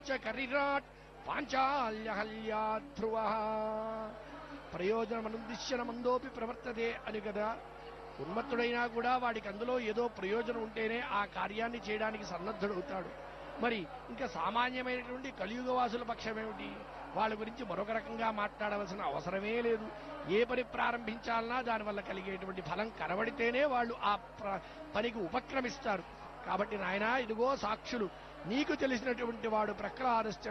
చ కరిరాట్ పాంచాల్యహల్యా ధ్రువ ప్రయోజనమనుదిశ్యన మందోపి ప్రవర్తతే అని కదా ఉన్మత్తుడైనా కూడా వాడికి అందులో ఏదో ప్రయోజనం ఉంటేనే ఆ కార్యాన్ని చేయడానికి సన్నద్ధుడవుతాడు మరి ఇంకా సామాన్యమైనటువంటి కలియుగ వాసుల పక్షమేమిటి వాళ్ళ గురించి మరొక రకంగా మాట్లాడవలసిన అవసరమే లేదు ఏ పని ప్రారంభించాలన్నా దానివల్ల కలిగేటువంటి ఫలం కనబడితేనే వాళ్ళు ఆ ప్ర- పనికి ఉపక్రమిస్తారు కాబట్టి నాయనా ఇదిగో సాక్షులు నీకు తెలిసినటువంటి వాడు ప్రహ్లాదశ్చ